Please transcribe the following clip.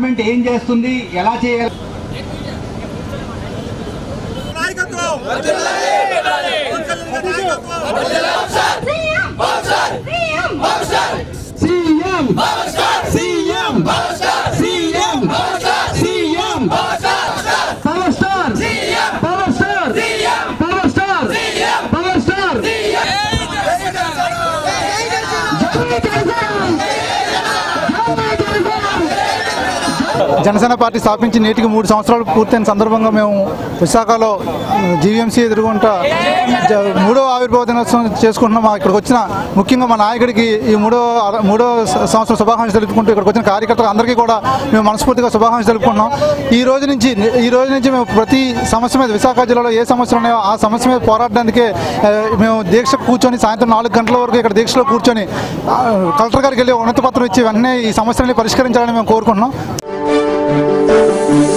government ఏం చేస్తుంది ఎలా చేయాలి CM CM CM CM power star power star power star power star Janasena party స్థాపించి నేటికి మూడు సంవత్సరాలు పూర్తయిన సందర్భంగా మేము విశాఖలో జీవీఎంసీ ఎదుర్కొంటా జ- మూడో ఆవిర్భావ దినోత్సవం చేసుకుంటున్నాం మా ఇక్కడికి వచ్చిన ముఖ్యంగా మా నాయకుడికి ఈ మూడో అర- మూడో స- సంవత్సరం శుభాకాంక్షలు తెలుపుకుంటూ ఇక్కడికి వచ్చిన కార్యకర్తలు అందరికీ కూడా మేము మనస్ఫూర్తిగా శుభాకాంక్షలు తెలుపుకుంటున్నాం ఈ రోజు నుంచి ఈ రోజు నుంచి మేము ప్రతి సమస్య మీద విశాఖ జిల్లాలో ఏ సమస్యలు ఉన్నాయో ఆ సమస్య మీద పోరాడడానికే ఆ, మేము దీక్ష కూర్చొని సాయంత్రం నాలుగు గంటల వరకు ఇక్కడ దీక్షలో కూర్చొని ఆ, కలెక్టర్ గారికి వెళ్ళి ఉన్నత పత్రం ఇచ్చి వెంటనే ఈ సమస్యలని పరిష్కరించాలని మేము కోరుకుంటున్నాం